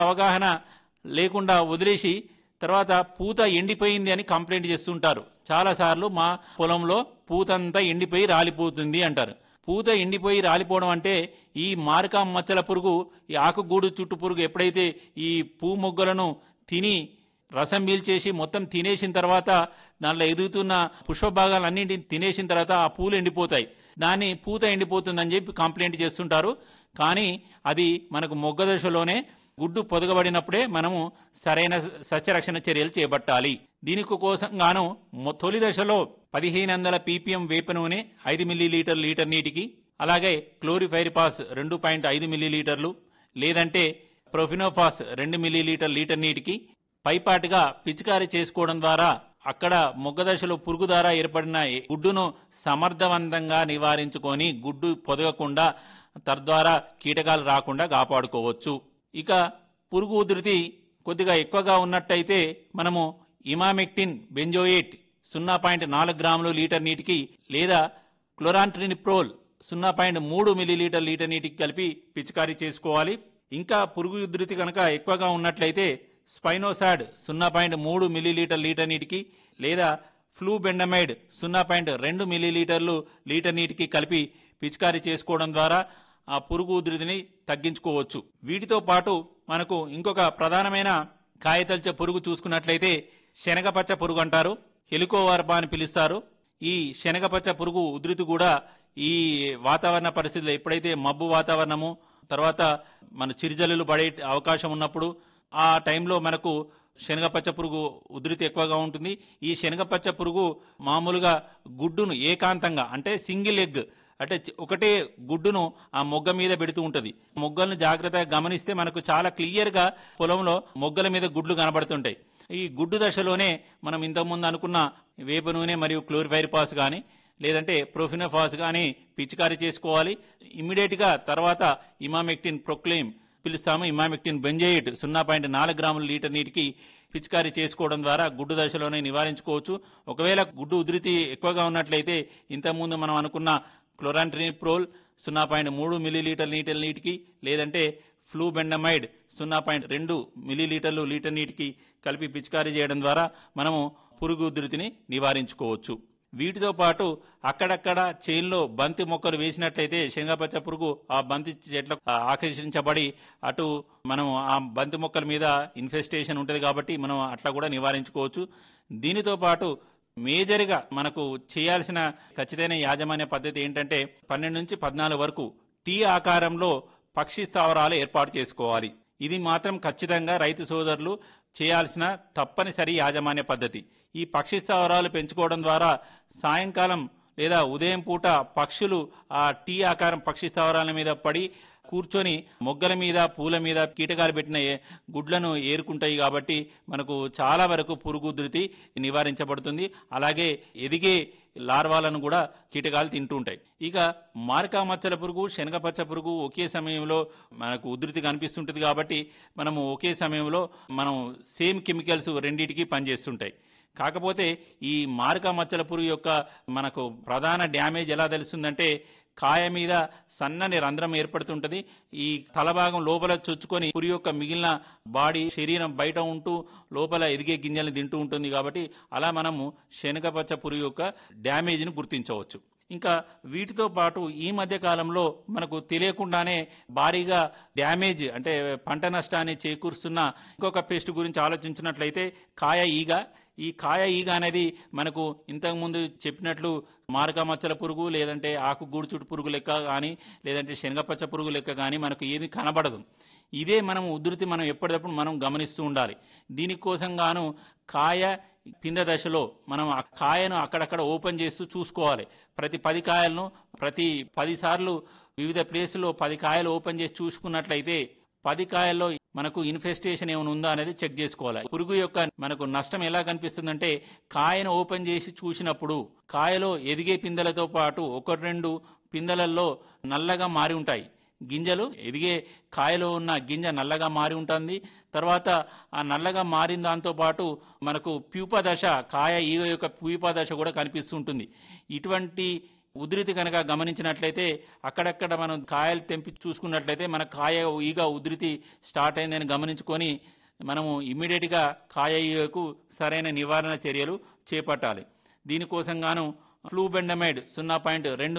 అవగాహన లేకుండా వదిలేసి తర్వాత పూత ఎండిపోయింది అని కంప్లైంట్ చేస్తుంటారు చాలాసార్లు మా పొలంలో పూత అంతా ఎండిపోయి రాలిపోతుంది అంటారు పూత ఎండిపోయి రాలిపోవడం అంటే ఈ మారకా మచ్చల పురుగు ఈ ఆకుగూడు చుట్టు పురుగు ఎప్పుడైతే ఈ పూ మొగ్గలను తిని రసం పీల్చేసి మొత్తం తినేసిన తర్వాత దాంట్లో ఎదుగుతున్న పుష్ప భాగాలన్నింటిని తినేసిన తర్వాత ఆ పూలు ఎండిపోతాయి దాన్ని పూత ఎండిపోతుందని చెప్పి కంప్లైంట్ చేస్తుంటారు కానీ అది మనకు మొగ్గ దశలోనే గుడ్డు పొదగబడినప్పుడే మనము సరైన సస్యరక్షణ చర్యలు చేపట్టాలి దీనికి కోసం గాను మొ- తొలి దశలో పదిహేను వందల పీపీఎం వేప నూనె ఐదు మిల్లీ లీటర్ లీటర్ నీటికి అలాగే క్లోరిఫైరిపాస్ రెండు పాయింట్ ఐదు మిల్లీ లీటర్లు లేదంటే ప్రొఫినోఫాస్ రెండు మిల్లీ లీటర్ లీటర్ నీటికి పైపాటుగా పిచికారీ చేసుకోవడం ద్వారా అక్కడ మొగ్గ దశలో పురుగు ద్వారా ఏర్పడిన గుడ్డును సమర్థవంతంగా నివారించుకొని గుడ్డు పొదగకుండా తద్వారా కీటకాలు రాకుండా కాపాడుకోవచ్చు ఇక పురుగు ఉధృతి కొద్దిగా ఎక్కువగా ఉన్నట్టయితే మనము ఇమామెక్టిన్ బెంజోయేట్ సున్నా పాయింట్ నాలుగు గ్రాములు లీటర్ నీటికి లేదా క్లోరాంట్రినిప్రోల్ సున్నా పాయింట్ మూడు మిల్లీలీటర్ లీటర్ నీటికి కలిపి పిచికారీ చేసుకోవాలి ఇంకా పురుగు ఉధృతి కనుక ఎక్కువగా ఉన్నట్లయితే స్పైనోసాడ్ సున్నా పాయింట్ మూడు మిల్లీలీటర్ లీటర్ నీటికి లేదా ఫ్లూబెండమైడ్ సున్నా పాయింట్ రెండు మిల్లీలీటర్లు లీటర్ నీటికి కలిపి పిచికారీ చేసుకోవడం ద్వారా ఆ పురుగు ఉధృతిని తగ్గించుకోవచ్చు వీటితో పాటు మనకు ఇంకొక ప్రధానమైన కాయతల్చ పురుగు చూసుకున్నట్లయితే శనగపచ్చ పురుగు అంటారు హెలికోవార్బా అని పిలుస్తారు ఈ శనగపచ్చ పురుగు ఉధృతి కూడా ఈ వాతావరణ పరిస్థితులు ఎప్పుడైతే మబ్బు వాతావరణము తర్వాత మన చిరుజల్లులు పడే అవకాశం ఉన్నప్పుడు ఆ టైంలో మనకు శనగపచ్చ పురుగు ఉధృతి ఎక్కువగా ఉంటుంది ఈ శనగపచ్చ పురుగు మామూలుగా గుడ్డును ఏకాంతంగా అంటే సింగిల్ ఎగ్ అంటే చి- ఒకటే గుడ్డును ఆ మొగ్గ మీద పెడుతూ ఉంటుంది మొగ్గలను జాగ్రత్తగా గమనిస్తే మనకు చాలా క్లియర్గా పొలంలో మొగ్గల మీద గుడ్లు కనబడుతుంటాయి ఈ గుడ్డు దశలోనే మనం ఇంతకుముందు అనుకున్న వేప నూనె మరియు క్లోరిఫైరిపాస్ కానీ లేదంటే ప్రొఫినోఫాస్ కానీ పిచికారీ చేసుకోవాలి ఇమ్మీడియట్గా తర్వాత ఇమామెక్టిన్ ప్రొక్లెయిమ్ పిలుస్తాము ఇమామెక్టిన్ బెంజైట్ సున్నా పాయింట్ నాలుగు గ్రాముల లీటర్ నీటికి పిచికారీ చేసుకోవడం ద్వారా గుడ్డు దశలోనే నివారించుకోవచ్చు ఒకవేళ గుడ్డు ఉధృతి ఎక్కువగా ఉన్నట్లయితే ఇంతకుముందు మనం అనుకున్న క్లోరాంట్రినిప్రోల్ సున్నా పాయింట్ మూడు మిల్లీలీటర్ లీటర్ నీటికి లేదంటే ఫ్లూబెండమైడ్ సున్నా పాయింట్ రెండు మిల్లీలీటర్లు లీటర్ నీటికి కలిపి పిచికారీ చేయడం ద్వారా మనము పురుగు ఉధృతిని నివారించుకోవచ్చు వీటితో పాటు అక్కడక్కడ చేన్లో బంతి మొక్కలు వేసినట్లయితే శనగపచ్చ పురుగు ఆ బంతి చెట్లకు ఆకర్షించబడి అటు మనం ఆ బంతి మొక్కల మీద ఇన్ఫెస్టేషన్ ఉంటుంది కాబట్టి మనం అట్లా కూడా నివారించుకోవచ్చు దీనితో పాటు మేజర్గా మనకు చేయాల్సిన ఖచ్చితమైన యాజమాన్య పద్ధతి ఏంటంటే పన్నెండు నుంచి పద్నాలుగు వరకు టీ ఆకారంలో పక్షి స్థావరాలు ఏర్పాటు చేసుకోవాలి ఇది మాత్రం ఖచ్చితంగా రైతు సోదరులు చేయాల్సిన తప్పనిసరి యాజమాన్య పద్ధతి ఈ పక్షి స్థావరాలు పెంచుకోవడం ద్వారా సాయంకాలం లేదా ఉదయం పూట పక్షులు ఆ టీ ఆకారం పక్షి స్థావరాల మీద పడి కూర్చొని మొగ్గల మీద పూల మీద కీటకాలు పెట్టిన ఏ- గుడ్లను ఏరుకుంటాయి కాబట్టి మనకు చాలా వరకు పురుగు ఉధృతి నివారించబడుతుంది అలాగే ఎదిగే లార్వాలను కూడా కీటకాలు తింటూ ఉంటాయి ఇక మార్కా మచ్చల పురుగు శనగపచ్చ పురుగు ఒకే సమయంలో మనకు ఉధృతి కనిపిస్తుంటుంది కాబట్టి మనము ఒకే సమయంలో మనం సేమ్ కెమికల్స్ రెండింటికి పనిచేస్తుంటాయి కాకపోతే ఈ మారక మచ్చల పురుగు యొక్క మనకు ప్రధాన డ్యామేజ్ ఎలా తెలుస్తుందంటే కాయ మీద సన్నని రంధ్రం ఏర్పడుతుంటది ఈ తల భాగం లోపల చొచ్చుకొని పురుగు యొక్క మిగిలిన బాడీ శరీరం బయట ఉంటూ లోపల ఎదిగే గింజల్ని తింటూ ఉంటుంది కాబట్టి అలా మనము శనగపచ్చ పురుగు యొక్క డ్యామేజ్ని గుర్తించవచ్చు ఇంకా వీటితో పాటు ఈ మధ్య కాలంలో మనకు తెలియకుండానే భారీగా డ్యామేజ్ అంటే పంట నష్టాన్ని చేకూరుస్తున్న ఇంకొక పెస్ట్ గురించి ఆలోచించినట్లయితే కాయ ఈగ ఈ కాయ ఈగ అనేది మనకు ఇంతకుముందు చెప్పినట్లు మారక మచ్చల పురుగు లేదంటే ఆకు గూడు చుట్టు పురుగు లెక్క కానీ లేదంటే శనగపచ్చ పురుగు లెక్క కానీ మనకు ఏది కనబడదు ఇదే మనం ఉధృతి మనం ఎప్పటికప్పుడు మనం గమనిస్తూ ఉండాలి దీనికోసం గాను కాయ పింద దశలో మనం ఆ కాయను అక్కడక్కడ ఓపెన్ చేస్తూ చూసుకోవాలి ప్రతి పది కాయలను ప్రతి పది సార్లు వివిధ ప్లేసుల్లో పది కాయలు ఓపెన్ చేసి చూసుకున్నట్లయితే పది కాయల్లో మనకు ఇన్ఫెస్టేషన్ ఏమైనా ఉందా అనేది చెక్ చేసుకోవాలి పురుగు యొక్క మనకు నష్టం ఎలా కనిపిస్తుందంటే కాయను ఓపెన్ చేసి చూసినప్పుడు కాయలో ఎదిగే పిందెలతో పాటు ఒకటి రెండు పిందెలలో నల్లగా మారి ఉంటాయి గింజలు ఎదిగే కాయలో ఉన్న గింజ నల్లగా మారి ఉంటుంది తర్వాత ఆ నల్లగా మారిన దాంతో పాటు మనకు ప్యూప దశ కాయ ఈగ యొక్క ప్యూప దశ కూడా కనిపిస్తుంటుంది ఇటువంటి ఉధృతి కనుక గమనించినట్లయితే అక్కడక్కడ మనం కాయలు తెంపి చూసుకున్నట్లయితే మన కాయ ఈగ ఉధృతి స్టార్ట్ అయిందని గమనించుకొని మనము ఇమ్మీడియట్గా కాయ ఈగకు సరైన నివారణ చర్యలు చేపట్టాలి దీనికోసం గాను ఫ్లూబెండమైడ్ సున్నా పాయింట్ రెండు